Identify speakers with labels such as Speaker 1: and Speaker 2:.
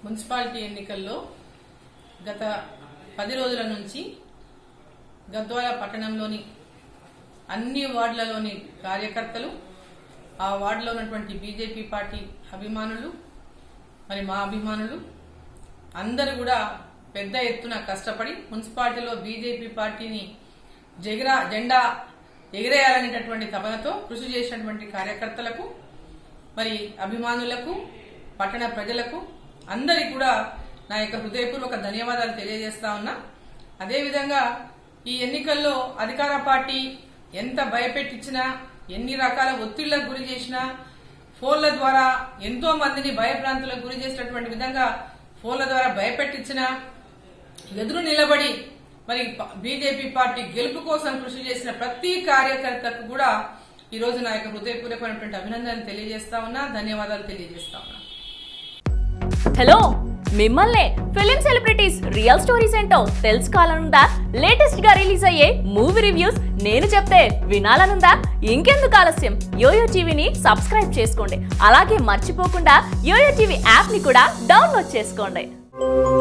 Speaker 1: municipality ఎన్నికల్లో గత పది రోజుల నుంచి గద్వాల పట్టణంలోని అన్ని వార్డులలోని కార్యకర్తలు ఆ వార్డులో ఉన్నటువంటి బీజేపీ పార్టీ అభిమానులు మరి మా అభిమానులు అందరూ కూడా పెద్ద ఎత్తున కష్టపడి మున్సిపాలిటీలో బీజేపీ పార్టీని జగరా జెండా ఎగిరేయాలనేటటువంటి తపనతో కృషి చేసినటువంటి కార్యకర్తలకు మరి అభిమానులకు పట్టణ ప్రజలకు అందరికి కూడా నా యొక్క హృదయపూర్వక ధన్యవాదాలు తెలియజేస్తా ఉన్నా అదేవిధంగా ఈ ఎన్నికల్లో అధికార పార్టీ ఎంత భయపెట్టించినా ఎన్ని రకాల ఒత్తిళ్లకు గురి చేసినా ఫోన్ల ద్వారా ఎంతో మందిని భయభ్రాంతులకు గురి చేసినటువంటి విధంగా ఫోన్ల ద్వారా భయపెట్టించినా ఎదురు నిలబడి మరి బీజేపీ పార్టీ గెలుపు కోసం కృషి చేసిన ప్రతి కార్యకర్తకు కూడా ఈ రోజు నా యొక్క హృదయపూర్వకమైనటువంటి అభినందనలు తెలియజేస్తా ఉన్నా ధన్యవాదాలు తెలియజేస్తా ఉన్నా
Speaker 2: హలో మిమ్మల్నే ఫిలిం సెలబ్రిటీస్ రియల్ స్టోరీస్ ఏంటో తెలుసుకోవాలనుందా లేటెస్ట్ గా రిలీజ్ అయ్యే మూవీ రివ్యూస్ నేను చెప్తే వినాలనుందా ఇంకెందుకు ఆలస్యం యోయో టీవీని సబ్స్క్రైబ్ చేసుకోండి అలాగే మర్చిపోకుండా యోయో టీవీ యాప్ ని కూడా డౌన్లోడ్ చేసుకోండి